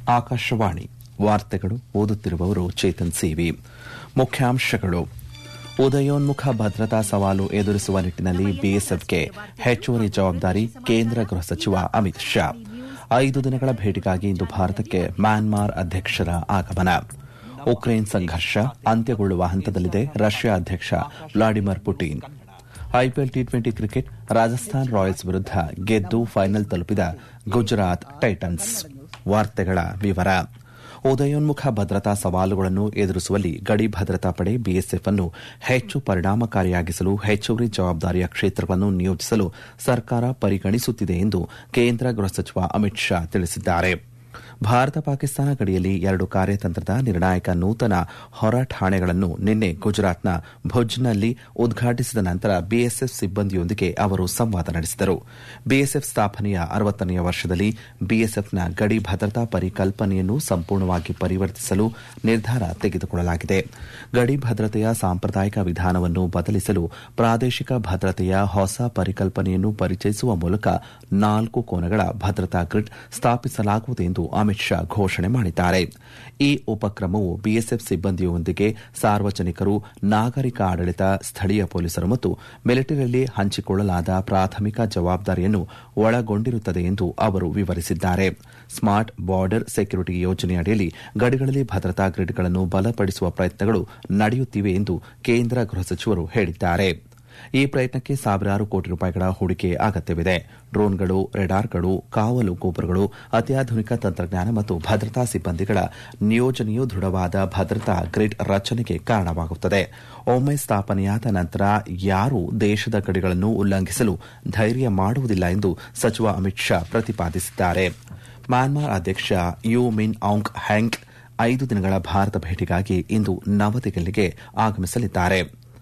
ಆಕಾಶವಾಣಿ ವಾರ್ತೆಗಳು ಓದುತ್ತಿರುವವರು ಚೇತನ್ ಸಿವಿ ಮುಖ್ಯಾಂಶಗಳು ಉದಯೋನ್ಮುಖ ಭದ್ರತಾ ಸವಾಲು ಎದುರಿಸುವ ನಿಟ್ಟಿನಲ್ಲಿ ಬಿಎಸ್ಎಫ್ಗೆ ಹೆಚ್ಚುವರಿ ಜವಾಬ್ದಾರಿ ಕೇಂದ್ರ ಗೃಹ ಸಚಿವ ಅಮಿತ್ ಶಾ ಐದು ದಿನಗಳ ಭೇಟಿಗಾಗಿ ಇಂದು ಭಾರತಕ್ಕೆ ಮ್ಯಾನ್ಮಾರ್ ಅಧ್ಯಕ್ಷರ ಆಗಮನ ಉಕ್ರೇನ್ ಸಂಘರ್ಷ ಅಂತ್ಯಗೊಳ್ಳುವ ಹಂತದಲ್ಲಿದೆ ರಷ್ಯಾ ಅಧ್ಯಕ್ಷ Vladimir Putin IPL T twenty cricket Rajasthan Royals ವಿರುದ್ಧ ಗೆದ್ದು ಫೈನಲ್ ತಲುಪಿದ ಗುಜರಾತ್ ಟೈಟನ್ಸ್ ವಾರ್ತೆಗಳ ವಿವರ ಉದಯೋನ್ಮುಖ ಭದ್ರತಾ ಸವಾಲುಗಳನ್ನು ಎದುರಿಸುವಲ್ಲಿ ಗಡಿ ಭದ್ರತಾ ಪಡೆ ಬಿಎಸ್ಎಫ್ ಅನ್ನು ಹೆಚ್ಚು ಪರಿಣಾಮಕಾರಿಯಾಗಿಸಲು ಹೆಚ್ಚುವರಿ ಜವಾಬ್ದಾರಿಯ ಕ್ಷೇತ್ರಗಳನ್ನು ನಿಯೋಜಿಸಲು ಸರ್ಕಾರ ಪರಿಗಣಿಸುತ್ತಿದೆ ಎಂದು ಕೇಂದ್ರ ಗೃಹ ಸಚಿವ ಅಮಿತ್ ಶಾ ತಿಳಿಸಿದ್ದಾರೆ ಭಾರತ ಪಾಕಿಸ್ತಾನ ಗಡಿಯಲ್ಲಿ ಎರಡು ಕಾರ್ಯತಂತ್ರದ ನಿರ್ಣಾಯಕ ನೂತನ ಹೊರ ಠಾಣೆಗಳನ್ನು ನಿನ್ನೆ ಗುಜರಾತ್ನ ಭುಜ್ನಲ್ಲಿ ಉದ್ಘಾಟಿಸಿದ ನಂತರ ಬಿಎಸ್ಎಫ್ ಸಿಬ್ಬಂದಿಯೊಂದಿಗೆ ಅವರು ಸಂವಾದ ನಡೆಸಿದರು ಬಿಎಸ್ಎಫ್ ಸ್ಥಾಪನೆಯ ಅರವತ್ತನೆಯ ವರ್ಷದಲ್ಲಿ ಬಿಎಸ್ಎಫ್ನ ಗಡಿ ಭದ್ರತಾ ಪರಿಕಲ್ಪನೆಯನ್ನು ಸಂಪೂರ್ಣವಾಗಿ ಪರಿವರ್ತಿಸಲು ನಿರ್ಧಾರ ತೆಗೆದುಕೊಳ್ಳಲಾಗಿದೆ ಗಡಿ ಭದ್ರತೆಯ ಸಾಂಪ್ರದಾಯಿಕ ವಿಧಾನವನ್ನು ಬದಲಿಸಲು ಪ್ರಾದೇಶಿಕ ಭದ್ರತೆಯ ಹೊಸ ಪರಿಕಲ್ಪನೆಯನ್ನು ಪರಿಚಯಿಸುವ ಮೂಲಕ ನಾಲ್ಕು ಕೋನಗಳ ಭದ್ರತಾ ಗ್ರಿಡ್ ಸ್ಥಾಪಿಸಲಾಗುವುದು ಎಂದು ಅಮಿತ್ ಶಾ ಘೋಷಣೆ ಮಾಡಿದ್ದಾರೆ ಈ ಉಪಕ್ರಮವು ಬಿಎಸ್ಎಫ್ ಸಿಬ್ಬಂದಿಯೊಂದಿಗೆ ಸಾರ್ವಜನಿಕರು ನಾಗರಿಕ ಆಡಳಿತ ಸ್ಥಳೀಯ ಪೊಲೀಸರು ಮತ್ತು ಮಿಲಿಟರಿಯಲ್ಲಿ ಹಂಚಿಕೊಳ್ಳಲಾದ ಪ್ರಾಥಮಿಕ ಜವಾಬ್ದಾರಿಯನ್ನು ಒಳಗೊಂಡಿರುತ್ತದೆ ಎಂದು ಅವರು ವಿವರಿಸಿದ್ದಾರೆ ಸ್ಮಾರ್ಟ್ ಬಾರ್ಡರ್ ಸೆಕ್ಯೂರಿಟಿ ಯೋಜನೆಯಡಿಯಲ್ಲಿ ಗಡಿಗಳಲ್ಲಿ ಭದ್ರತಾ ಗ್ರಿಡ್ಗಳನ್ನು ಬಲಪಡಿಸುವ ಪ್ರಯತ್ನಗಳು ನಡೆಯುತ್ತಿವೆ ಎಂದು ಕೇಂದ್ರ ಗೃಹ ಸಚಿವರು ಹೇಳಿದ್ದಾರೆ ಈ ಪ್ರಯತ್ನಕ್ಕೆ ಸಾವಿರಾರು ಕೋಟಿ ರೂಪಾಯಿಗಳ ಹೂಡಿಕೆ ಅಗತ್ಯವಿದೆ ಡ್ರೋನ್ಗಳು ರೆಡಾರ್ಗಳು ಕಾವಲು ಗೋಪುರಗಳು ಅತ್ಯಾಧುನಿಕ ತಂತ್ರಜ್ಞಾನ ಮತ್ತು ಭದ್ರತಾ ಸಿಬ್ಬಂದಿಗಳ ನಿಯೋಜನೆಯು ದೃಢವಾದ ಭದ್ರತಾ ಗ್ರಿಡ್ ರಚನೆಗೆ ಕಾರಣವಾಗುತ್ತದೆ ಒಮ್ಮೆ ಸ್ಥಾಪನೆಯಾದ ನಂತರ ಯಾರೂ ದೇಶದ ಗಡಿಗಳನ್ನು ಉಲ್ಲಂಘಿಸಲು ಧೈರ್ಯ ಮಾಡುವುದಿಲ್ಲ ಎಂದು ಸಚಿವ ಅಮಿತ್ ಶಾ ಪ್ರತಿಪಾದಿಸಿದ್ದಾರೆ ಮ್ಯಾನ್ಮಾರ್ ಅಧ್ಯಕ್ಷ ಯು ಮಿನ್ ಔಂಗ್ ಹ್ಯಾಂಗ್ ಐದು ದಿನಗಳ ಭಾರತ ಭೇಟಿಗಾಗಿ ಇಂದು ನವದೆಹಲಿಗೆ ಆಗಮಿಸಲಿದ್ದಾರೆ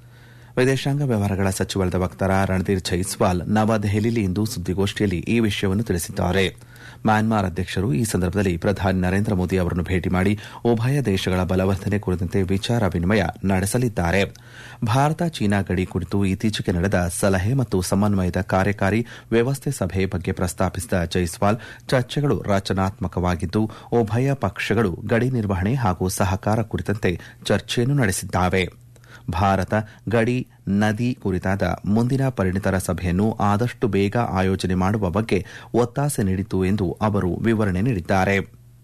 ವಿದೇಶಾಂಗ ವ್ಯವಹಾರಗಳ ಸಚಿವಾಲಯದ ವಕ್ತಾರ ರಣಧೀರ್ ಜೈಸ್ವಾಲ್ ನವದೆಹಲಿಯಲ್ಲಿ ಇಂದು ಸುದ್ದಿಗೋಷ್ಠಿಯಲ್ಲಿ ಈ ವಿಷಯವನ್ನು ತಿಳಿಸಿದ್ದಾರೆ ಮ್ಯಾನ್ಮಾರ್ ಅಧ್ಯಕ್ಷರು ಈ ಸಂದರ್ಭದಲ್ಲಿ ಪ್ರಧಾನಿ ನರೇಂದ್ರ ಮೋದಿ ಅವರನ್ನು ಭೇಟಿ ಮಾಡಿ ಉಭಯ ದೇಶಗಳ ಬಲವರ್ಧನೆ ಕುರಿತಂತೆ ವಿಚಾರ ವಿನಿಮಯ ನಡೆಸಲಿದ್ದಾರೆ ಭಾರತ ಚೀನಾ ಗಡಿ ಕುರಿತು ಇತ್ತೀಚೆಗೆ ನಡೆದ ಸಲಹೆ ಮತ್ತು ಸಮನ್ವಯದ ಕಾರ್ಯಕಾರಿ ವ್ಯವಸ್ಥೆ ಸಭೆ ಬಗ್ಗೆ ಪ್ರಸ್ತಾಪಿಸಿದ ಜೈಸ್ವಾಲ್ ಚರ್ಚೆಗಳು ರಚನಾತ್ಮಕವಾಗಿದ್ದು ಉಭಯ ಪಕ್ಷಗಳು ಗಡಿ ನಿರ್ವಹಣೆ ಹಾಗೂ ಸಹಕಾರ ಕುರಿತಂತೆ ಚರ್ಚೆಯನ್ನು ನಡೆಸಿದ್ದಾವೆ ಭಾರತ ಗಡಿ ನದಿ ಕುರಿತಾದ ಮುಂದಿನ ಪರಿಣಿತರ ಸಭೆಯನ್ನು ಆದಷ್ಟು ಬೇಗ ಆಯೋಜನೆ ಮಾಡುವ ಬಗ್ಗೆ ಒತ್ತಾಸೆ ನೀಡಿತು ಎಂದು ಅವರು ವಿವರಣೆ ನೀಡಿದ್ದಾರೆ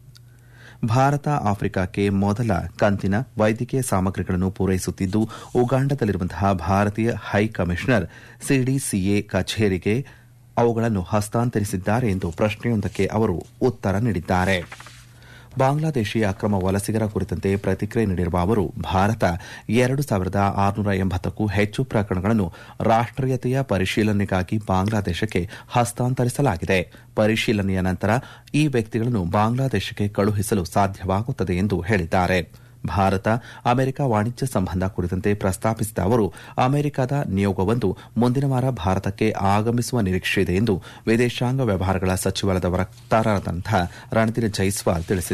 ಭಾರತ ಆಫ್ರಿಕಾಕ್ಕೆ ಮೊದಲ ಕಂತಿನ ವೈದ್ಯಕೀಯ ಸಾಮಗ್ರಿಗಳನ್ನು ಪೂರೈಸುತ್ತಿದ್ದು ಉಗಾಂಡದಲ್ಲಿರುವಂತಹ ಭಾರತೀಯ ಹೈ ಕಮಿಷನರ್ ಸಿಡಿಸಿಎ ಕಚೇರಿಗೆ ಅವುಗಳನ್ನು ಹಸ್ತಾಂತರಿಸಿದ್ದಾರೆ ಎಂದು ಪ್ರಶ್ನೆಯೊಂದಕ್ಕೆ ಅವರು ಉತ್ತರ ನೀಡಿದ್ದಾರೆ ಬಾಂಗ್ಲಾದೇಶಿ ಅಕ್ರಮ ವಲಸಿಗರ ಕುರಿತಂತೆ ಪ್ರತಿಕ್ರಿಯೆ ನೀಡಿರುವ ಅವರು ಭಾರತ ಎರಡು ಸಾವಿರದ ಆರುನೂರ ಎಂಬತ್ತಕ್ಕೂ ಹೆಚ್ಚು ಪ್ರಕರಣಗಳನ್ನು ರಾಷ್ಟೀಯತೆಯ ಪರಿಶೀಲನೆಗಾಗಿ ಬಾಂಗ್ಲಾದೇಶಕ್ಕೆ ಹಸ್ತಾಂತರಿಸಲಾಗಿದೆ ಪರಿಶೀಲನೆಯ ನಂತರ ಈ ವ್ಯಕ್ತಿಗಳನ್ನು ಬಾಂಗ್ಲಾದೇಶಕ್ಕೆ ಕಳುಹಿಸಲು ಸಾಧ್ಯವಾಗುತ್ತದೆ ಎಂದು ಹೇಳಿದ್ದಾರೆ ಭಾರತ ಅಮೆರಿಕ ವಾಣಿಜ್ಯ ಸಂಬಂಧ ಕುರಿತಂತೆ ಪ್ರಸ್ತಾಪಿಸಿದ ಅವರು ಅಮೆರಿಕದ ನಿಯೋಗವೊಂದು ಮುಂದಿನ ವಾರ ಭಾರತಕ್ಕೆ ಆಗಮಿಸುವ ನಿರೀಕ್ಷೆಯಿದೆ ಎಂದು ವಿದೇಶಾಂಗ ವ್ಯವಹಾರಗಳ ಸಚಿವಾಲಯದ ವಕ್ತಾರರಾದಂತಹ ರಣಧೀರ್ ಜೈಸ್ವಾಲ್ ತಿಳಿಸಿದ್ದಾರೆ